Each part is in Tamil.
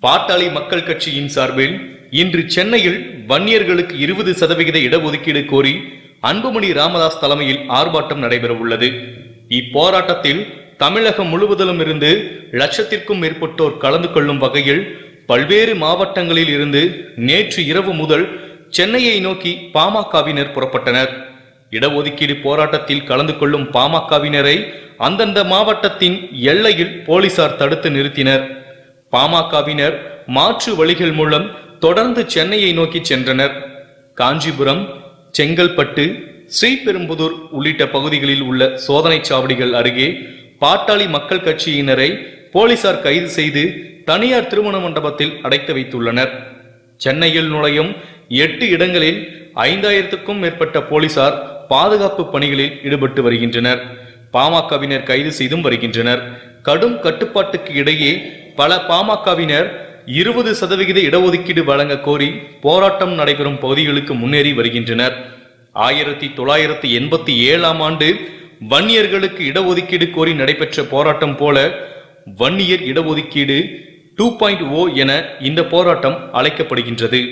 பாட்டாளி மக்கள் கட்சியின் சார்பில் இன்று சென்னையில் வன்னியர்களுக்கு இருபது சதவிகித இடஒதுக்கீடு கோரி அன்புமணி ராமதாஸ் தலைமையில் ஆர்ப்பாட்டம் நடைபெறவுள்ளது இப்போராட்டத்தில் தமிழகம் முழுவதிலும் இருந்து லட்சத்திற்கும் மேற்பட்டோர் கலந்து கொள்ளும் வகையில் பல்வேறு மாவட்டங்களில் இருந்து நேற்று இரவு முதல் சென்னையை நோக்கி பாமகவினர் புறப்பட்டனர் இடஒதுக்கீடு போராட்டத்தில் கலந்து கொள்ளும் பாமகவினரை அந்தந்த மாவட்டத்தின் எல்லையில் போலீசார் தடுத்து நிறுத்தினர் பாமகவினர் மாற்று வழிகள் மூலம் தொடர்ந்து சென்னையை நோக்கி சென்றனர் காஞ்சிபுரம் செங்கல்பட்டு ஸ்ரீபெரும்புதூர் உள்ளிட்ட பகுதிகளில் உள்ள சோதனைச் சாவடிகள் அருகே பாட்டாளி மக்கள் கட்சியினரை போலீசார் கைது செய்து தனியார் திருமண மண்டபத்தில் அடைத்து வைத்துள்ளனர் சென்னையில் நுழையும் எட்டு இடங்களில் ஐந்தாயிரத்துக்கும் மேற்பட்ட போலீசார் பாதுகாப்பு பணிகளில் ஈடுபட்டு வருகின்றனர் பாமகவினர் கைது செய்தும் வருகின்றனர் கடும் கட்டுப்பாட்டுக்கு இடையே பல பாமகவினர் இருபது சதவிகித இடஒதுக்கீடு வழங்க கோரி போராட்டம் நடைபெறும் பகுதிகளுக்கு முன்னேறி வருகின்றனர் ஆயிரத்தி தொள்ளாயிரத்தி எண்பத்தி ஏழாம் ஆண்டு வன்னியர்களுக்கு இடஒதுக்கீடு கோரி நடைபெற்ற போராட்டம் போல வன்னியர் இடஒதுக்கீடு டூ பாயிண்ட் ஓ என இந்த போராட்டம் அழைக்கப்படுகின்றது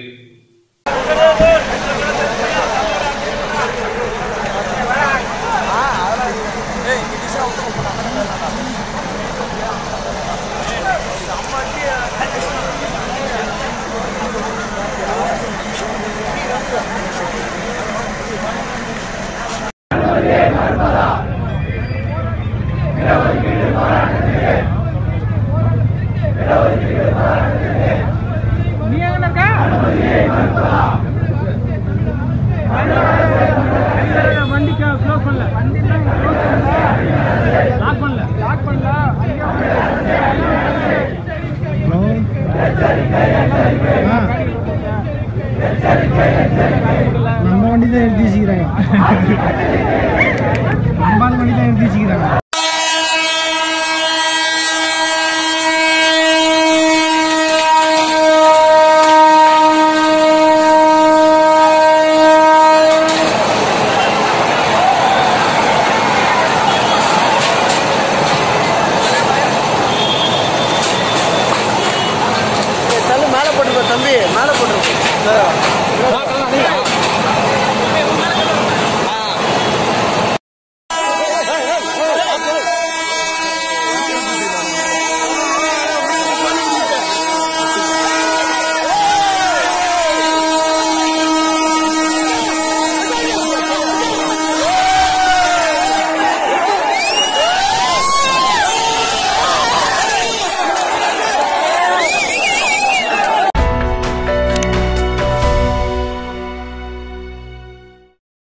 நீ எங்க இருக்க வண்டி க்ளோஸ் பண்ணல வண்டி லாக் பண்ணல லாக் பண்ணல நம்ம வண்டி தான் எடுத்து வச்சுக்கிறாங்க நம்ம ஆள் வண்டி தான் எடுத்து வச்சுக்கிறாங்க தள்ளு மேலே போட்டுருக்கோம் தம்பி மேலே போட்டுருக்கோம்